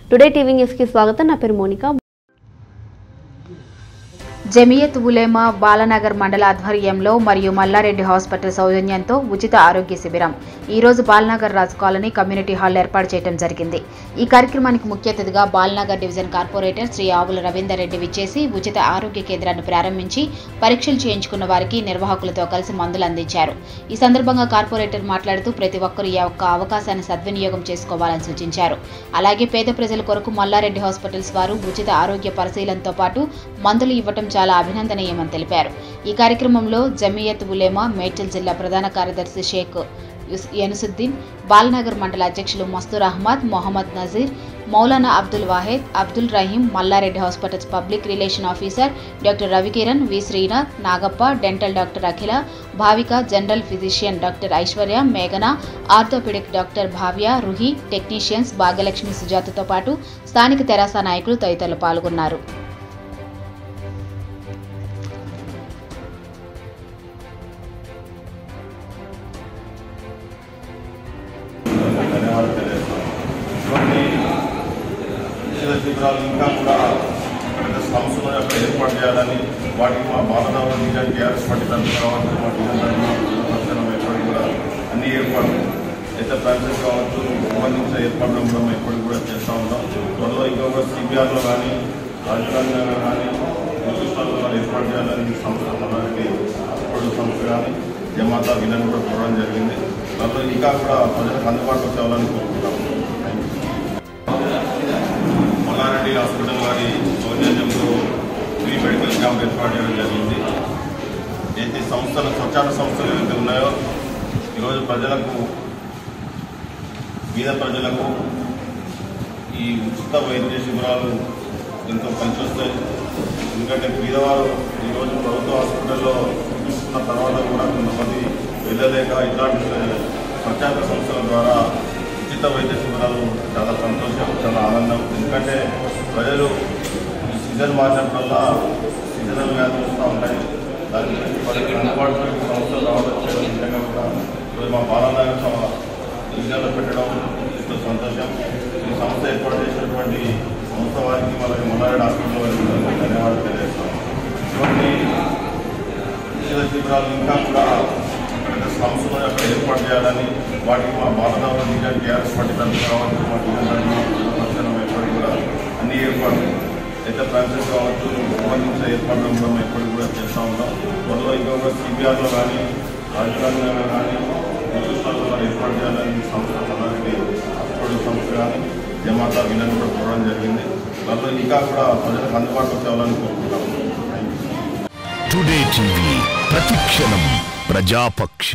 today TV న్యూస్కి స్వాగతం నా పేరు మోనిక జమియత్ ఉలేమా బాలనగర్ మండల ఆధ్వర్యంలో మరియు మల్లారెడ్డి హాస్పిటల్ సౌజన్యంతో ఉచిత ఆరోగ్య శిబిరం ఈ రోజు Balanagar Raju colony community hall ఏర్పాటు చేయడం జరిగింది ఈ కార్యక్రమానికి ముఖ్య అతిథిగా బాలనగర్ డివిజన్ కార్పొరేటర్ శ్రీ ఆవుల రవీందర్ రెడ్డి విచ్చేసి ఉచిత ఆరోగ్య కేంద్రాన్ని ప్రారంభించి పరీక్షలు చేయించుకున్న వారికి నిర్వాహకులతో కలిసి మందులు అందించారు ఈ సందర్భంగా కార్పొరేటర్ మాట్లాడుతూ ప్రతి ఒక్కరూ ఈ యొక్క అవకాశాన్ని సద్వినియోగం చేసుకోవాలని సూచించారు అలాగే పేద ప్రజల కొరకు మల్లారెడ్డి హాస్పిటల్స్ వారు ఉచిత ఆరోగ్య పరిశీలనతో పాటు మందులు ఇవ్వటం చాలా అభినందనీయమని తెలిపారు ఈ కార్యక్రమంలో జమియత్ ఉలేమా మేడ్చల్ జిల్లా ప్రధాన కార్యదర్శి షేక్ యుస్- యనుసుద్దీన్ బాలనగర్ మండల అధ్యక్షులు Mastur Ahmed Mohammed Nazeer Maulana Abdul Wahed Abdul Rahim Mallareddy hospitals public relation officer doctor Ravikiran V Srinath Nagappa dental doctor Akhila Bhavika general physician doctor Aishwarya మేఘన orthopedic doctor Bhavya Ruhi technicians Bhagyalakshmi సుజాతతో పాటు స్థానిక తెరాస నాయకులు తదితరులు పాల్గొన్నారు ధన్యవాదాలు తెలియజేస్తాను ఇటువంటి ఉచిత శిబిరాలు ఇంకా కూడా పెద్ద సంస్థలు అక్కడ ఏర్పాటు చేయాలని వాటికి మా బాలదావ డిజైన్ టీఆర్ఎస్ పార్టీ తరఫున కావచ్చు మా డిజైన్ తరఫున ఎప్పటికి కూడా అన్ని ఏర్పాట్లు అయితే ప్రాంసెస్ కావచ్చు సంబంధించిన ఏర్పాట్లు కూడా ఎప్పటికి కూడా చేస్తూ ఉంటాం త్వరలో ఇంకొక సిబిఆర్లో కానీ రాజధానిలో కానీ కృష్ణాలో కానీ ఏర్పాటు చేయాలని ఈ సంస్థ మనకి అప్పుడు సంస్థ కానీ జమాతా వీళ్ళని కూడా కోరడం జరిగింది దాంట్లో ఇంకా కూడా ప్రజలకు అందుబాటులో తేవాలని కోరుకుంటాము థ్యాంక్ యూ మల్లారెడ్డి హాస్పిటల్ వారి సౌజన్యంలో ఫ్రీ మెడికల్ క్యాంప్ ఏర్పాటు చేయడం జరిగింది అయితే సంస్థలు స్వచ్ఛాన సంస్థలు ఏవైతే ఉన్నాయో ఈరోజు ప్రజలకు బీద ప్రజలకు ఈ ఉచిత వైద్య శిబిరాలు ఎంతో పనిచి వస్తాయి ఎందుకంటే బీదవారు ఈరోజు ప్రభుత్వ హాస్పిటల్లో చూసుకున్న తర్వాత కూడా కొంతమంది వెళ్ళలేక ఇట్లాంటి స్వచ్ఛాంద సంస్థల ద్వారా ఉచిత వైద్య శిబిరాలు చాలా సంతోషం చాలా ఆనందం ఎందుకంటే ప్రజలు ఈ సీజన్ మారినప్పుడల్లా సీజనల్ వ్యాధులు వస్తూ ఉంటాయి దాని గురించి వాళ్ళకి అందుబాటులో ఈ సంస్థలు రావడం చేయడం నిజంగా కూడా ఈరోజు మా బాలనగర్ డివిజన్లో పెట్టడం ఎంతో సంతోషం ఈ సంస్థ ఏర్పాటు చేసినటువంటి సంస్థ వారికి మనకి మొన్నారెడ్డి హాస్పిటల్ వారికి ధన్యవాదాలు తెలియజేస్తాం ఇటువంటి ఉచిత శిబిరాలు ఇంకా కూడా పెద్ద సంస్థలు అక్కడ ఏర్పాటు చేయాలని వాటికి మా బాలదావ డిజైన్ టీఆర్ఎస్ పార్టీ తరఫున కావచ్చు మా డిజైన్ తరఫున ఎప్పటికి కూడా అన్ని ఏర్పాట్లు అయితే ప్రాంసెస్ కావచ్చు సంబంధించిన ఏర్పాట్లు కూడా ఎప్పటికి కూడా చేస్తూ ఉంటాం త్వరలో ఇంకొక సిబిఆర్లో కానీ రాజధానిలో కానీ కృష్ణాలో కానీ ఏర్పాటు చేయాలని ఈ సంస్థ మనకి అప్పుడు సంస్థ కానీ జమాతా వీళ్ళని కూడా కోరడం జరిగింది దాంట్లో ఇంకా కూడా ప్రజలకు అందుబాటులో తేవాలని కోరుకుంటాము thank you today TV Prathikshanam ప్రజాపక్ష